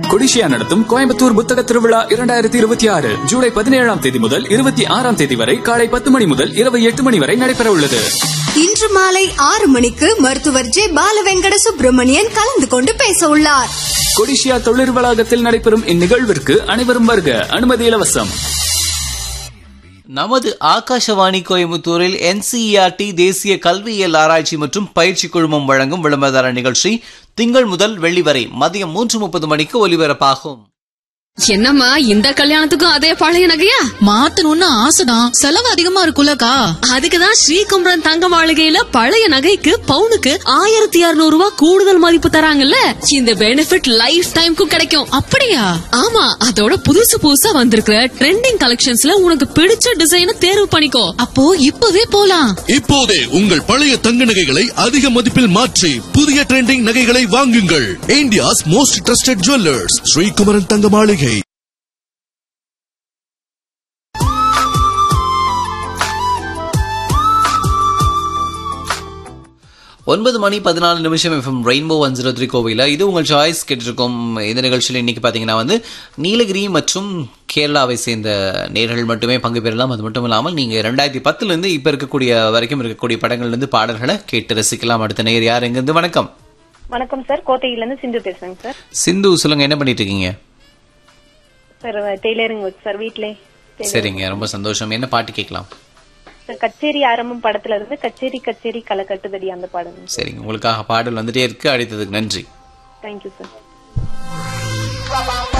கொடிஷியா நடத்தும் கோயம்புத்தூர் புத்தக திருவிழா இரண்டாயிரத்தி இருபத்தி ஆறு ஜூலை பதினேழாம் தேதி முதல் இருபத்தி ஆறாம் தேதி வரை காலை பத்து மணி முதல் இரவு எட்டு மணி வரை நடைபெற உள்ளது இன்று மாலை ஆறு மணிக்கு மருத்துவர் ஜே பாலவெங்கட சுப்பிரமணியன் கலந்து கொண்டு பேச உள்ளார் கொடிஷியா தொழில் வளாகத்தில் நடைபெறும் இந்நிகழ்விற்கு அனைவரும் வருக அனுமதி இலவசம் நமது ஆகாஷவாணி கோயம்புத்தூரில் என்சிஇஆர்டி தேசிய கல்வியியல் ஆராய்ச்சி மற்றும் பயிற்சி குழுமம் வழங்கும் விளம்பரதார நிகழ்ச்சி திங்கள் முதல் வெள்ளி வரை மதியம் மூன்று முப்பது மணிக்கு ஒலிபரப்பாகும் என்னம்மா இந்த கல்யாணத்துக்கும் அதே பழைய நகையா மாத்தணும்னு ஆசைதான் செலவு அதிகமா இருக்குல்லக்கா அதுக்குதான் ஸ்ரீகுமரன் தங்க மாளிகையில பழைய நகைக்கு பவுனுக்கு ஆயிரத்தி இருநூறு ரூபாய் கூடுதல் மதிப்பு தராங்கல்ல இந்த பெனிஃபிட் லைஃப் டைம்க்கும் கிடைக்கும் அப்படியா ஆமா அதோட புதுசு புதுசா வந்திருக்கிற ட்ரெண்டிங் கலெக்ஷன்ஸ்ல உனக்கு பிடிச்ச டிசைனை தேர்வு பண்ணிக்கோ அப்போ இப்பவே போலாம் இப்போதே உங்கள் பழைய தங்க நகைகளை அதிக மதிப்பில் மாற்றி புதிய ட்ரெண்டிங் நகைகளை வாங்குங்கள் India's most trusted jewellers Sreekumaran தங்க மாளிகை ஒன்பது மணி பதினாலு நிமிஷம் FM Rainbow one zero three கோவையில் இது உங்கள் சாய்ஸ் கேட்டிருக்கோம் இந்த நிகழ்ச்சியில் இன்னைக்கு பார்த்தீங்கன்னா வந்து நீலகிரி மற்றும் கேரளாவை சேர்ந்த நேர்கள் மட்டுமே பங்கு பெறலாம் அது மட்டும் இல்லாமல் நீங்கள் ரெண்டாயிரத்தி பத்துலேருந்து இப்போ இருக்கக்கூடிய வரைக்கும் இருக்கக்கூடிய படங்கள்லேருந்து பாடல்களை கேட்டு ரசிக்கலாம் அடுத்த நேர் யார் எங்கேருந்து வணக்கம் வணக்கம் சார் கோத்தகில இருந்து சிந்து பேசுறேங்க சார் சிந்து சொல்லுங்க என்ன பண்ணிட்டு இருக்கீங்க சார் டெய்லரிங் ஒர்க் சார் வீட்லே சரிங்க ரொம்ப சந்தோஷம் என்ன பாட்டு கேட்கலாம் சார் கச்சேரி ஆரம்பம் படத்துல இருந்து கச்சேரி கச்சேரி களை கட்டுதடி அந்த பாடுங்க சரிங்க உங்களுக்காக பாடல் வந்துட்டே இருக்கு அழைத்ததுக்கு நன்றி தேங்க்யூ சார்